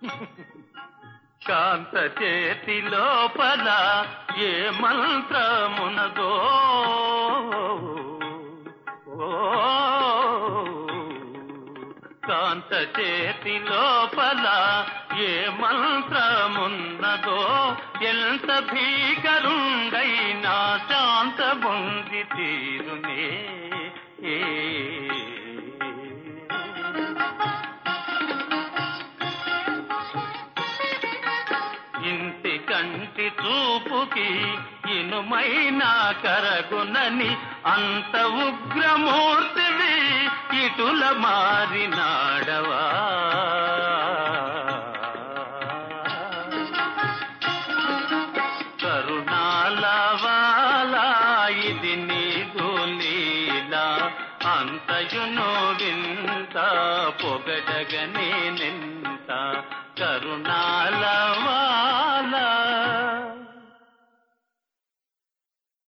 కాంత చేతి లోపల ఏ మంత్రమునదో ఓ కాంత చేతి లోపల ఏ మంత్రమున్నదో ఎంత భీకరుండైనా శాంత బొంది తీరునే ఏ ఇంటి కంటి చూపుకి ఇనుమైనా కరగునని అంత ఉగ్రమూర్తివి ఇటుల మారినాడవా కరుణాలవాలా ఇది నీదు లీలా అంతయును వింత పొగడగనే నింత కరుణా